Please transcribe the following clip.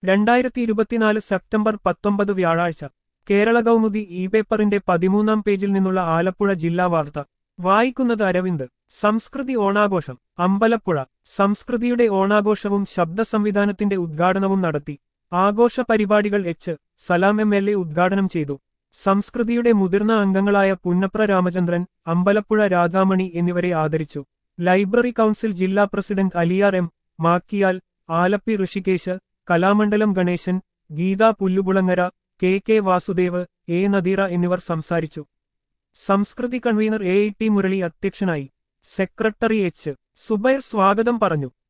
രണ്ടായിരത്തി ഇരുപത്തിനാല് സെപ്റ്റംബർ പത്തൊമ്പത് വ്യാഴാഴ്ച കേരള കൗമുദി ഇ പേപ്പറിന്റെ പതിമൂന്നാം പേജിൽ നിന്നുള്ള ആലപ്പുഴ ജില്ലാ വാർത്ത വായിക്കുന്നത് അരവിന്ദ് സംസ്കൃതി ഓണാഘോഷം അമ്പലപ്പുഴ സംസ്കൃതിയുടെ ഓണാഘോഷവും ശബ്ദ സംവിധാനത്തിന്റെ ഉദ്ഘാടനവും നടത്തി ആഘോഷ പരിപാടികൾ H Salam M L A ഉദ്ഘാടനം ചെയ്തു സംസ്കൃതിയുടെ മുതിർന്ന അംഗങ്ങളായ പുന്നപ്ര രാമചന്ദ്രൻ അമ്പലപ്പുഴ രാധാമണി എന്നിവരെ ആദരിച്ചു ലൈബ്രറി കൗൺസിൽ ജില്ലാ president Aliyar M Makkiyal Alleppey Rishikesh Kalamandalam Ganesan Geetha Pullukulangara K K Vasudev A Nadeera എന്നിവർ സംസാരിച്ചു Samskriti convener A T Murali അധ്യക്ഷനായി സെക്രട്ടറി എച്ച് സുബൈർ സ്വാഗതം പറഞ്ഞു